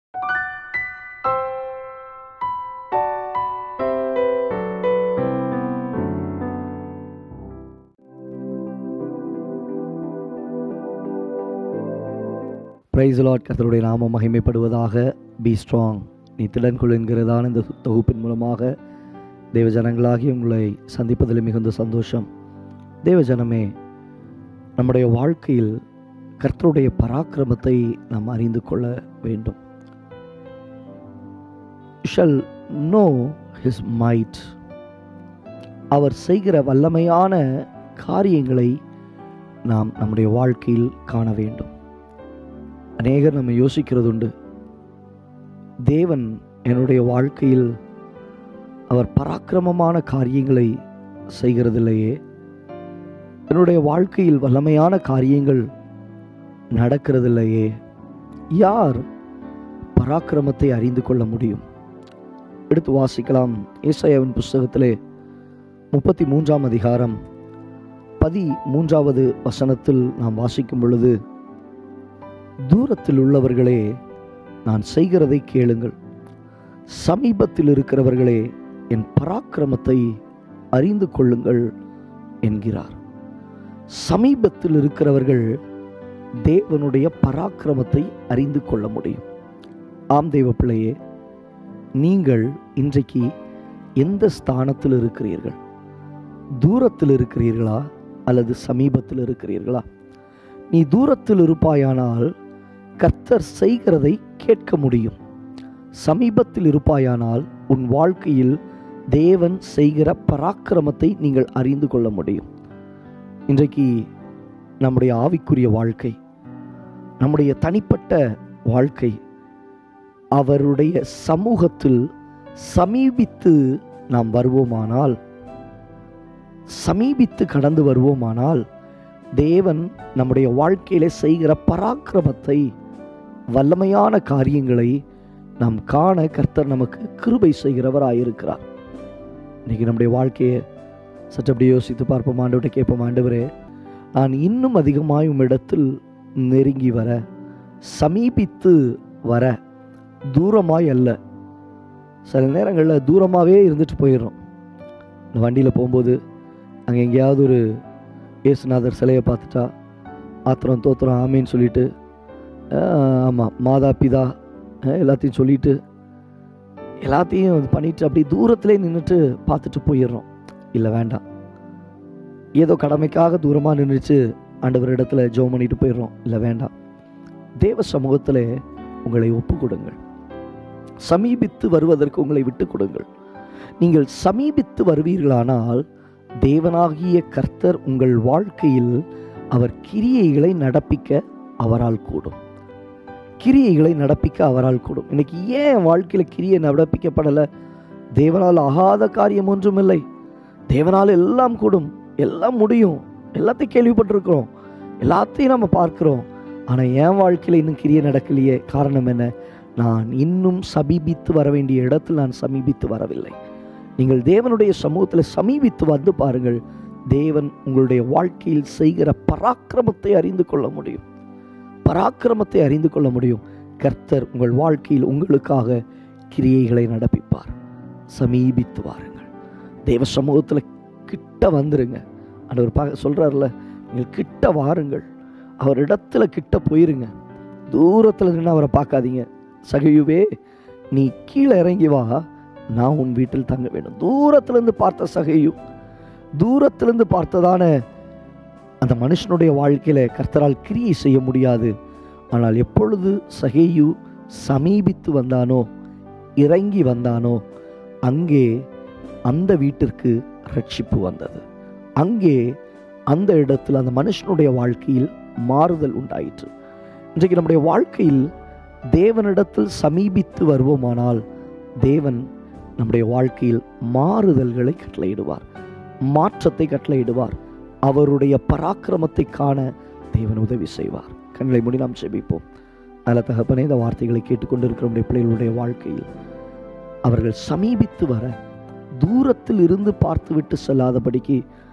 price Lord கர்த்தருடைய நாமம் மகிமைப்படுவதாக பி ஸ்ட்ராங் நீ திடன்கொள் என்கிறதான இந்த தொகுப்பின் மூலமாக தேவ ஜனங்களாகி உங்களை சந்திப்பதில் மிகுந்த சந்தோஷம் தேவ ஜனமே நம்முடைய வாழ்க்கையில் கர்த்தருடைய பராக்கிரமத்தை நாம் அறிந்து கொள்ள வேண்டும் ஷல் நோ ஹிஸ் மைட் அவர் செய்கிற வல்லமையான காரியங்களை நாம் நம்முடைய வாழ்க்கையில் காண வேண்டும் அநேகர் நம்ம யோசிக்கிறது உண்டு தேவன் என்னுடைய வாழ்க்கையில் அவர் பராக்கிரமமான காரியங்களை செய்கிறதில்லையே என்னுடைய வாழ்க்கையில் வல்லமையான காரியங்கள் நடக்கிறதில்லையே யார் பராக்கிரமத்தை அறிந்து கொள்ள முடியும் எடுத்து வாசிக்கலாம் ஏசாயாவின் புஸ்தகத்திலே முப்பத்தி மூன்றாம் அதிகாரம் பதி மூன்றாவது வசனத்தில் நாம் வாசிக்கும் பொழுது தூரத்தில் உள்ளவர்களே நான் செய்கிறதை கேளுங்கள் சமீபத்தில் இருக்கிறவர்களே என் பராக்கிரமத்தை அறிந்து கொள்ளுங்கள் என்கிறார் சமீபத்தில் இருக்கிறவர்கள் தேவனுடைய பராக்கிரமத்தை அறிந்து கொள்ள முடியும் ஆம் தேவ பிள்ளையே நீங்கள் இன்றைக்கு எந்த ஸ்தானத்தில் இருக்கிறீர்கள் தூரத்தில் இருக்கிறீர்களா அல்லது சமீபத்தில் இருக்கிறீர்களா நீ தூரத்தில் இருப்பாயானால் கர்த்தர் செய்கிறதை கேட்க முடியும் சமீபத்தில் இருப்பாயானால் உன் வாழ்க்கையில் தேவன் செய்கிற பராக்கிரமத்தை நீங்கள் அறிந்து கொள்ள முடியும் இன்றைக்கு நம்முடைய ஆவிக்குரிய வாழ்க்கை நம்முடைய தனிப்பட்ட வாழ்க்கை அவருடைய சமூகத்தில் சமீபித்து நாம் வருவோமானால் சமீபித்து கடந்து வருவோமானால் தேவன் நம்முடைய வாழ்க்கையிலே செய்கிற பராக்கிரமத்தை வல்லமையான காரியங்களை நாம் காண கர்த்தர் நமக்கு கிருபை செய்கிறவராயிருக்கிறார் இன்னைக்கு நம்முடைய வாழ்க்கையை சற்று அப்படி யோசித்து பார்ப்போம் ஆண்டவர்கிட்ட கேட்போம் ஆண்டவரே நான் இன்னும் அதிகமாய் உம்மிடத்தில் நெருங்கி வர சமீபித்து வர தூரமாய் அல்ல சில நேரங்களில் தூரமாகவே இருந்துட்டு போயிடுறோம் இந்த வண்டியில் போகும்போது அங்கே எங்கேயாவது ஒரு இயேசுநாதர் சிலையை பார்த்துட்டா ஆத்திரம் தோத்திரம் ஆமின்னு சொல்லிட்டு ஆமாம் மாதா பிதா அஹ், எல்லாத்தையும் சொல்லிட்டு எல்லாத்தையும் இது பண்ணிட்டு அப்படி தூரத்திலே நின்றுட்டு பார்த்துட்டு போயிடுறோம் இல்லை வேண்டாம் ஏதோ கடமைக்காக தூரமாக நின்றுச்சு ஆண்டவர் இடத்துல ஜெபம் பண்ணிட்டு போயிடுறோம் இல்லை வேண்டாம் தேவ சமூகத்தில் உங்களை ஒப்பு கொடுங்கள் சமீபித்து வருவதற்கு உங்களை விட்டு கொடுங்கள் நீங்கள் சமீபித்து வருவீர்களானால் தேவனாகிய கர்த்தர் உங்கள் வாழ்க்கையில் அவர் கிரியைகளை நடப்பிக்க அவரால் கூடும் கிரியைகளை நடப்பிக்க அவரால் கூடும் இன்னைக்கு ஏன் என் வாழ்க்கையில் கிரியை நடப்பிக்கப்படலை தேவனால் ஆகாத காரியம் ஒன்றுமில்லை தேவனால் எல்லாம் கூடும் எல்லாம் முடியும் எல்லாத்தையும் கேள்விப்பட்டிருக்கிறோம் எல்லாத்தையும் நம்ம பார்க்கிறோம் ஆனால் என் வாழ்க்கையில் இன்னும் கிரியை நடக்கலையே காரணம் என்ன நான் இன்னும் சமீபித்து வர வேண்டிய இடத்தில் நான் சமீபித்து வரவில்லை நீங்கள் தேவனுடைய சமூகத்தில் சமீபித்து வந்து பாருங்கள் தேவன் உங்களுடைய வாழ்க்கையில் செய்கிற பராக்கிரமத்தை அறிந்து கொள்ள முடியும் பராக்கிரமத்தை அறிந்து கொள்ள முடியும் கர்த்தர் உங்கள் வாழ்க்கையில் உங்களுக்காக கிரியைகளை நடப்பிப்பார் சமீபித்து வாருங்கள் தேவ சமூகத்தில் கிட்ட வந்துருங்க ஆண்டவர் பார்க்க சொல்கிறார்ல நீங்கள் கிட்ட வாருங்கள் அவர் இடத்துல கிட்ட போயிருங்க தூரத்தில் நின்று அவரை பார்க்காதீங்க சகையுவே நீ கீழே இறங்கி வா நான் உன் வீட்டில் தங்க வேண்டும் தூரத்திலிருந்து பார்த்த சகையு தூரத்திலிருந்து பார்த்ததான அந்த மனுஷனுடைய வாழ்க்கையில கர்த்தரால் கிரியை செய்ய முடியாது ஆனால் எப்பொழுது சகேயு சமீபித்து வந்தானோ இறங்கி வந்தானோ அங்கே அந்த வீட்டிற்கு ரட்சிப்பு வந்தது அங்கே அந்த இடத்தில் அந்த மனுஷனுடைய வாழ்க்கையில் மாறுதல் உண்டாயிற்று இன்றைக்கு நம்முடைய வாழ்க்கையில் தேவனிடத்தில் சமீபித்து வருவோமானால் தேவன் நம்முடைய வாழ்க்கையில் மாறுதல்களை கட்டளையிடுவார் மாற்றத்தை கட்டளையிடுவார் அவருடைய பராக்கிரமத்தை காண தேவன் உதவி செய்வார் கண்களை மூடி நாம் செபிப்போம் நல்ல தகப்பனே இந்த வார்த்தைகளை கேட்டுக்கொண்டிருக்கிற நம்முடைய பிள்ளைகளுடைய வாழ்க்கையில் அவர்கள் சமீபித்து வர தூரத்தில் இருந்து பார்த்துவிட்டு செல்லாதபடிக்கு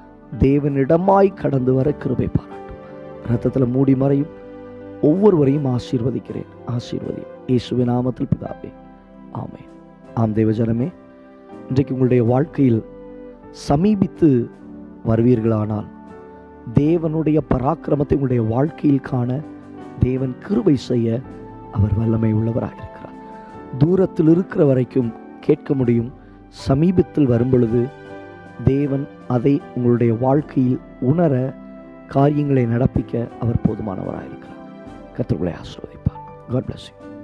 தேவனிடமாய் கடந்து வர கிருபை பாராட்டும் ரத்தத்தில் மூடி மறையும் ஒவ்வொருவரையும் ஆசீர்வதிக்கிறேன் ஆசீர்வதியும் இயேசுவின் நாமத்தில் பிதாவே ஆமென் ஆம் தேவஜனமே இன்றைக்கு உங்களுடைய வாழ்க்கையில் சமீபித்து வருவீர்களானால் தேவனுடைய பராக்கிரமத்தை உங்களுடைய வாழ்க்கையில் காண தேவன் கிருபை செய்ய அவர் வல்லமை உள்ளவராக இருக்கிறார் தூரத்தில் இருக்கிற வரைக்கும் கேட்க முடியும் சமீபத்தில் வரும் பொழுது தேவன் அதை உங்களுடைய வாழ்க்கையில் உணர காரியங்களை நடப்பிக்க அவர் போதுமானவராக இருக்கிறார் கர்த்தர்களை ஆசீர்வதிப்பார் காட் bless you